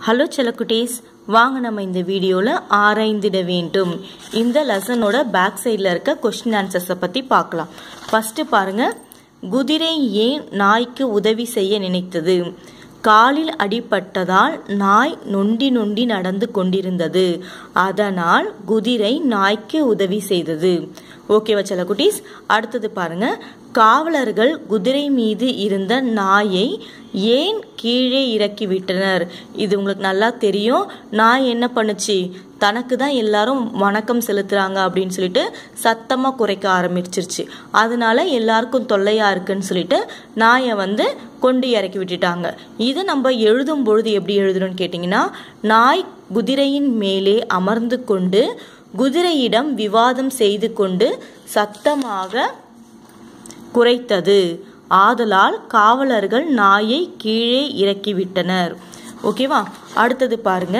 hello செல்லக்குட்டீஸ் வாங்க நம்ம இந்த வீடியோவில் ஆராய்ந்திட வேண்டும் இந்த லெசனோட பேக் சைடில் இருக்க கொஸ்டின் ஆன்சர்ஸை பற்றி பார்க்கலாம் ஃபஸ்ட்டு பாருங்க குதிரை ஏன் நாய்க்கு உதவி செய்ய நினைத்தது காலில் அடிபட்டதால் நாய் நொண்டி நொண்டி நடந்து கொண்டிருந்தது அதனால் குதிரை நாய்க்கு உதவி செய்தது ஓகேவா செல்லக்குட்டீஸ் அடுத்தது பாருங்க காவலர்கள் குதிரை மீது இருந்த நாயை ஏன் கீழே இறக்கி விட்டனர் இது உங்களுக்கு நல்லா தெரியும் நாய் என்ன பண்ணுச்சு தனக்கு தான் எல்லாரும் வணக்கம் செலுத்துறாங்க அப்படின்னு சொல்லிட்டு சத்தமாக குறைக்க ஆரம்பிச்சிருச்சு அதனால எல்லாருக்கும் தொல்லையா இருக்குன்னு சொல்லிட்டு நாயை வந்து கொண்டு இறக்கி விட்டுட்டாங்க இது நம்ம எழுதும் பொழுது எப்படி எழுதணும்னு கேட்டிங்கன்னா நாய் குதிரையின் மேலே அமர்ந்து கொண்டு குதிரையிடம் விவாதம் செய்து கொண்டு சத்தமாக குறைத்தது ஆதலால் காவலர்கள் நாயை கீழே இறக்கிவிட்டனர் ஓகேவா அடுத்தது பாருங்க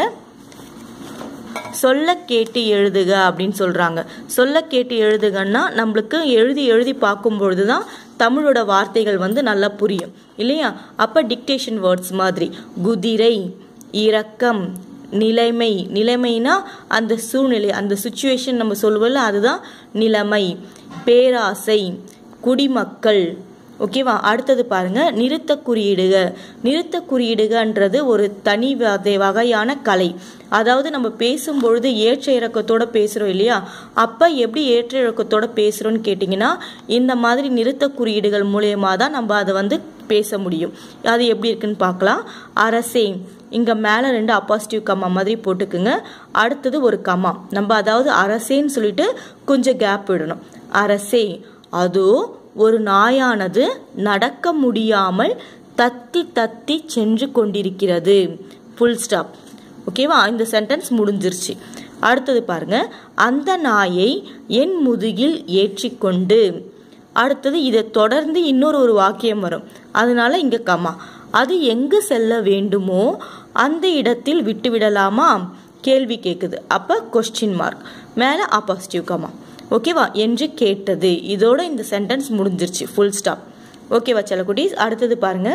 சொல்ல கேட்டு எழுதுக அப்படின்னு சொல்றாங்க சொல்ல கேட்டு எழுதுகன்னா நம்மளுக்கு எழுதி எழுதி பார்க்கும் பொழுது தான் தமிழோட வார்த்தைகள் வந்து நல்லா புரியும் இல்லையா அப்ப டிக்டேஷன் வேர்ட்ஸ் மாதிரி குதிரை இரக்கம் நிலைமை நிலைமைனா அந்த சூழ்நிலை அந்த சுச்சுவேஷன் நம்ம சொல்லுவோம்ல அதுதான் நிலைமை பேராசை குடிமக்கள் ஓகேவா அடுத்தது பாருங்க நிறுத்த குறியீடுக நிறுத்த குறியீடுகன்றது ஒரு தனி வகை வகையான கலை அதாவது நம்ம பேசும்பொழுது ஏற்ற இறக்கத்தோட பேசுறோம் இல்லையா அப்ப எப்படி ஏற்ற இறக்கத்தோட பேசுறோம்னு கேட்டிங்கன்னா இந்த மாதிரி நிறுத்த குறியீடுகள் மூலயமா தான் நம்ம அதை வந்து பேச முடியும் அது எப்படி இருக்குன்னு பார்க்கலாம் அரசே இங்க மேல ரெண்டு அப்பாசிட்டிவ் கம்மா மாதிரி போட்டுக்குங்க அடுத்தது ஒரு கம்மா நம்ம அதாவது அரசேன்னு சொல்லிட்டு கொஞ்சம் கேப் விடணும் அரசே அதோ ஒரு நாயானது நடக்க முடியாமல் தத்தி தத்தி சென்று கொண்டிருக்கிறது ஃபுல் ஸ்டாப் ஓகேவா இந்த சென்டென்ஸ் முடிஞ்சிருச்சு அடுத்தது பாருங்க அந்த நாயை என் முதுகில் ஏற்றிக்கொண்டு அடுத்தது இதை தொடர்ந்து இன்னொரு ஒரு வாக்கியம் வரும் அதனால இங்க கம்மா அது எங்கு செல்ல வேண்டுமோ அந்த இடத்தில் விட்டுவிடலாமா கேள்வி கேட்குது அப்ப கொஸ்டின் மார்க் மேல ஆப்பாசிட்டிவ் கம்மா ஓகேவா என்று கேட்டது இதோட இந்த சென்டென்ஸ் முடிஞ்சிருச்சு ஃபுல் ஸ்டாப் ஓகேவா செல்லக்குட்டீஸ் அடுத்தது பாருங்க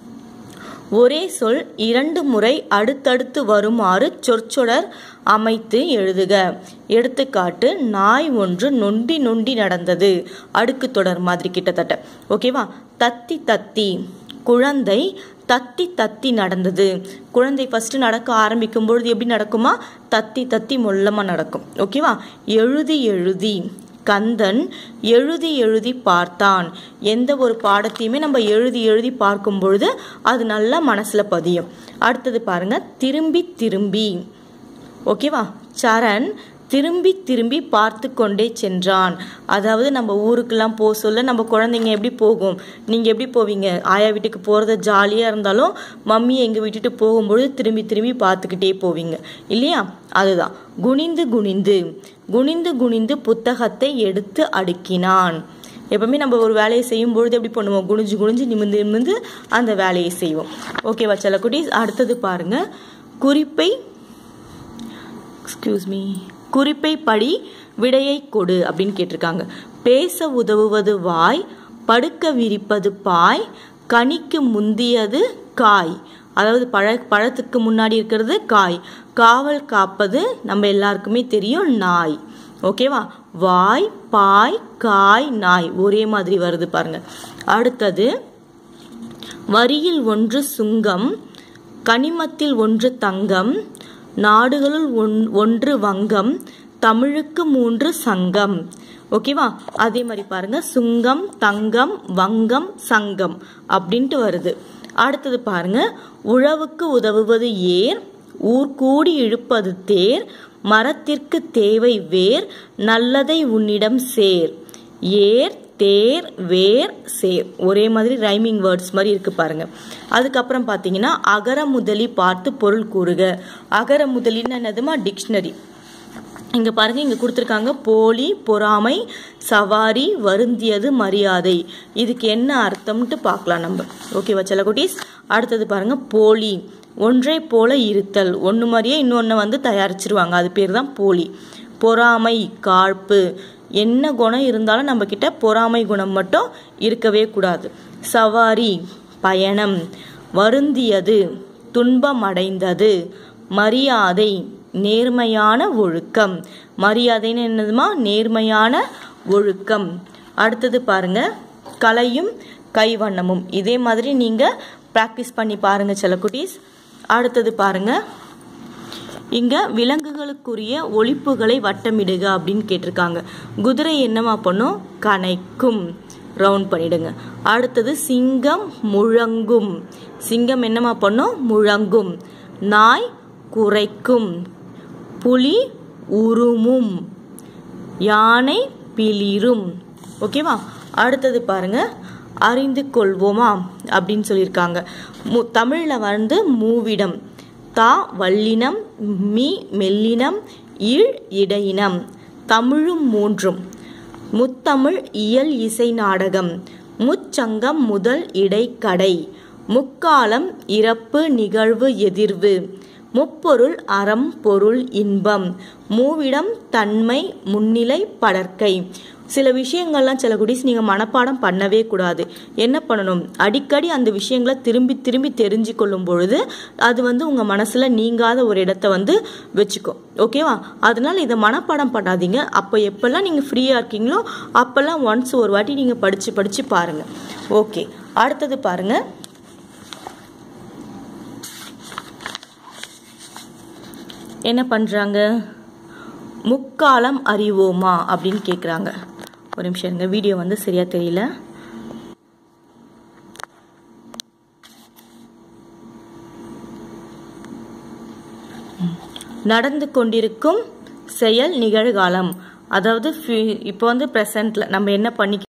ஒரே சொல் இரண்டு முறை அடுத்தடுத்து வருமாறு சொற்சொடர் அமைத்து எழுதுக எடுத்துக்காட்டு நாய் ஒன்று நொண்டி நொண்டி நடந்தது அடுக்கு தொடர் மாதிரி கிட்டத்தட்ட ஓகேவா தத்தி தத்தி குழந்தை தத்தி தத்தி நடந்தது குழந்தை ஃபர்ஸ்ட் நடக்க ஆரம்பிக்கும் பொழுது எப்படி நடக்குமா தத்தி தத்தி மொல்லமா நடக்கும் ஓகேவா எழுதி எழுதி கந்தன் எழுதி எழுதி பார்த்தான் எந்த ஒரு பாடத்தையுமே நம்ம எழுதி எழுதி பார்க்கும் பொழுது அது நல்லா மனசுல பதியும் அடுத்தது பாருங்க திரும்பி திரும்பி ஓகேவா சரண் திரும்பி திரும்பி பார்த்து கொண்டே சென்றான் அதாவது நம்ம ஊருக்கெல்லாம் போக சொல்ல நம்ம குழந்தைங்க எப்படி போகும் நீங்கள் எப்படி போவீங்க ஆயா வீட்டுக்கு போகிறத ஜாலியாக இருந்தாலும் மம்மியை எங்கள் விட்டுட்டு போகும்பொழுது திரும்பி திரும்பி பார்த்துக்கிட்டே போவீங்க இல்லையா அதுதான் குனிந்து குனிந்து குனிந்து குனிந்து புத்தகத்தை எடுத்து அடுக்கினான் எப்பவுமே நம்ம ஒரு வேலையை செய்யும் பொழுது எப்படி பண்ணுவோம் குனிஞ்சு குனிஞ்சு நிமிந்து நிமிந்து அந்த வேலையை செய்வோம் ஓகேவா சில குட்டீஸ் அடுத்தது பாருங்க குறிப்பை எக்ஸ்கியூஸ் மீ குறிப்பை படி விடையை கொடு அப்படின்னு கேட்டிருக்காங்க பேச உதவுவது வாய் படுக்க விரிப்பது பாய் கனிக்கு முந்தியது காய் அதாவது பழ பழத்துக்கு முன்னாடி இருக்கிறது காய் காவல் காப்பது நம்ம எல்லாருக்குமே தெரியும் நாய் ஓகேவா வாய் பாய் காய் நாய் ஒரே மாதிரி வருது பாருங்க அடுத்தது வரியில் ஒன்று சுங்கம் கனிமத்தில் ஒன்று தங்கம் நாடுகளுள் ஒன் ஒன்று வங்கம் தமிழுக்கு மூன்று சங்கம் ஓகேவா அதே மாதிரி பாருங்க சுங்கம் தங்கம் வங்கம் சங்கம் அப்படின்ட்டு வருது அடுத்தது பாருங்க உழவுக்கு உதவுவது ஏர் ஊர் கூடி இழுப்பது தேர் மரத்திற்கு தேவை வேர் நல்லதை உன்னிடம் சேர் ஏர் தேர் வேர் சேர் ஒரே மாதிரி ரைமிங் வேர்ட்ஸ் மாதிரி இருக்கு பாருங்க அதுக்கப்புறம் பார்த்தீங்கன்னா அகர முதலி பார்த்து பொருள் கூறுக அகர முதலின்னு என்னதுமா டிக்ஷனரி இங்க பாருங்க இங்க கொடுத்துருக்காங்க போலி பொறாமை சவாரி வருந்தியது மரியாதை இதுக்கு என்ன அர்த்தம்ட்டு பார்க்கலாம் நம்ம ஓகேவா செல்லகுட்டீஸ் அடுத்தது பாருங்க போலி ஒன்றை போல இருத்தல் ஒன்று மாதிரியே இன்னொன்று வந்து தயாரிச்சிருவாங்க அது பேர் தான் போலி பொறாமை காழ்ப்பு என்ன குணம் இருந்தாலும் நம்ம கிட்ட பொறாமை குணம் மட்டும் இருக்கவே கூடாது சவாரி பயணம் வருந்தியது துன்பமடைந்தது மரியாதை நேர்மையான ஒழுக்கம் மரியாதைன்னு என்னதுமா நேர்மையான ஒழுக்கம் அடுத்தது பாருங்க கலையும் கைவண்ணமும் இதே மாதிரி நீங்க ப்ராக்டிஸ் பண்ணி பாருங்க செல்லக்குட்டீஸ் அடுத்தது பாருங்க இங்க விலங்குகளுக்குரிய ஒழிப்புகளை வட்டமிடுக அப்படின்னு கேட்டிருக்காங்க குதிரை என்னமா பண்ணும் கனைக்கும் ரவுண்ட் பண்ணிடுங்க அடுத்தது சிங்கம் முழங்கும் சிங்கம் என்னமா பண்ணும் முழங்கும் நாய் குறைக்கும் புலி உருமும் யானை பிளிரும் ஓகேவா அடுத்தது பாருங்க அறிந்து கொள்வோமா அப்படின்னு சொல்லியிருக்காங்க மு தமிழில் வந்து மூவிடம் தா வல்லினம் மீ மெல்லினம் இழ் இடையினம் தமிழும் மூன்றும் முத்தமிழ் இயல் இசை நாடகம் முச்சங்கம் முதல் இடைக்கடை முக்காலம் இறப்பு நிகழ்வு எதிர்வு முப்பொருள் அறம் பொருள் இன்பம் மூவிடம் தன்மை முன்னிலை படற்கை சில விஷயங்கள்லாம் சில குடிஸ் நீங்கள் மனப்பாடம் பண்ணவே கூடாது என்ன பண்ணணும் அடிக்கடி அந்த விஷயங்களை திரும்பி திரும்பி தெரிஞ்சு கொள்ளும் பொழுது அது வந்து உங்கள் மனசில் நீங்காத ஒரு இடத்த வந்து வச்சுக்கும் ஓகேவா அதனால இதை மனப்பாடம் பண்ணாதீங்க அப்போ எப்போல்லாம் நீங்கள் ஃப்ரீயாக இருக்கீங்களோ அப்போல்லாம் ஒன்ஸ் ஒரு வாட்டி நீங்கள் படித்து படித்து பாருங்கள் ஓகே அடுத்தது பாருங்கள் என்ன பண்ணுறாங்க முக்காலம் அறிவோமா அப்படின்னு கேட்குறாங்க ஒரு நிமிஷம் இருங்க வீடியோ வந்து சரியா தெரியல நடந்து கொண்டிருக்கும் செயல் நிகழ்காலம் அதாவது இப்போ வந்து ப்ரெசண்ட்ல நம்ம என்ன பண்ணி